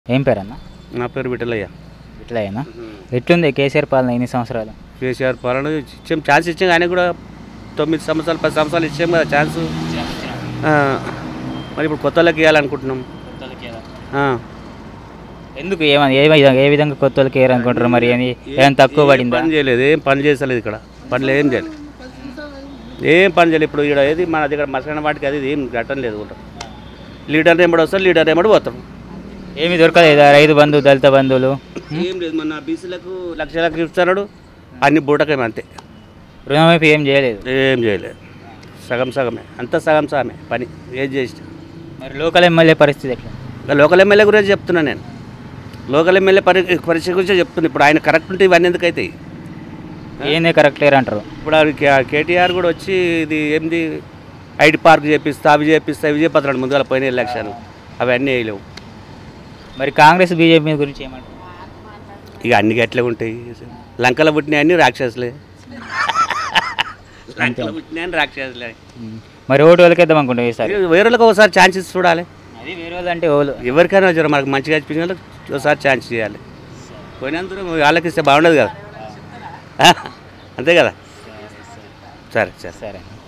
ఏం పేరన్న నా పేరు విఠలయ్య ఇట్లయేనా ఎట్లుంది కేసీఆర్ పాలన ఎన్ని సంవత్సరాలు కేసీఆర్ పాలన ఇచ్చాం ఛాన్స్ ఇచ్చాం ఆయన కూడా తొమ్మిది సంవత్సరాలు పది సంవత్సరాలు ఇచ్చాం కదా ఛాన్స్ ఆ, మరి ఇప్పుడు కొత్త వాళ్ళకి ఇవ్వాలనుకుంటున్నాం ఆ. ఎందుకు ఏమని ఏ విధంగా ఏ విధంగా కొత్త వాళ్ళకి ఏరనుకుంటారు మరి ఏమి ఏమైనా తక్కువ ఏం పడిందా పని చేయలేదు ఏం పని చేస్తలేదు ఇక్కడ పనులు ఏం చేయలేదు ఏం పని చేయలేదు ఇప్పుడు ఇక్కడ ఏది మన దగ్గర మసకైన వాటికి అది ఏం ఘటన లేదు కూడా లీడర్ ఏమడు వస్తారు లీడర్ ఏమడు పోతాం ఏమి దొరకలేదా రైతు బంధు దళిత బంధువులు ఏం లేదు మన బీసీలకు లక్షలకు ఇస్తున్నాడు అన్ని బూటకేమే అంతే రుణమాఫీ ఏం చేయలేదు ఏం చేయలేదు సగం సగమే అంతా సగం సగమే పని ఏం చేసిన మరి లోకల్ ఎమ్మెల్యే పరిస్థితి ఎట్లా ఇంకా లోకల్ ఎమ్మెల్యే గురించి చెప్తున్నా నేను లోకల్ ఎమ్మెల్యే పరి పరీక్ష గురించి చెప్తున్నా ఇప్పుడు ఆయన కరెక్ట్ ఉంటే ఇవన్నీ ఎందుకు అవుతాయి ఏందే కరెక్ట్ లేరు అంటారు ఇప్పుడు ఆవిడ కే- కేటీఆర్ కూడా వచ్చి ఇది ఏంది ఐడి పార్క్ చేపిస్తా అవి చేపిస్తా ఇవి చేపిస్తున్నాడు ముందుగా పోయిన ఎలక్షన్ అవన్నీ వేయలేవు మరి కాంగ్రెస్ బీజేపీ గురించి ఏమంటారు ఇక అన్ని గట్లే ఉంటాయి లంకలో పుట్టినాయి అన్ని రాక్షసులే లంకలో పుట్టినాయని రాక్షసులే ఉమ్. మరి ఓటు వాళ్ళకి వేద్దాం అనుకుంటాం ఈసారి వేరే వాళ్ళకి ఒకసారి ఛాన్సెస్ చూడాలి అది వేరే వాళ్ళు అంటే ఓలు ఎవరికైనా జర మనకు మంచిగా అనిపించిన వాళ్ళకి ఒకసారి ఛాన్స్ చేయాలి పోయినందుకు వాళ్ళకి ఇస్తే బాగుండదు కదా అంతే కదా సరే సరే సరే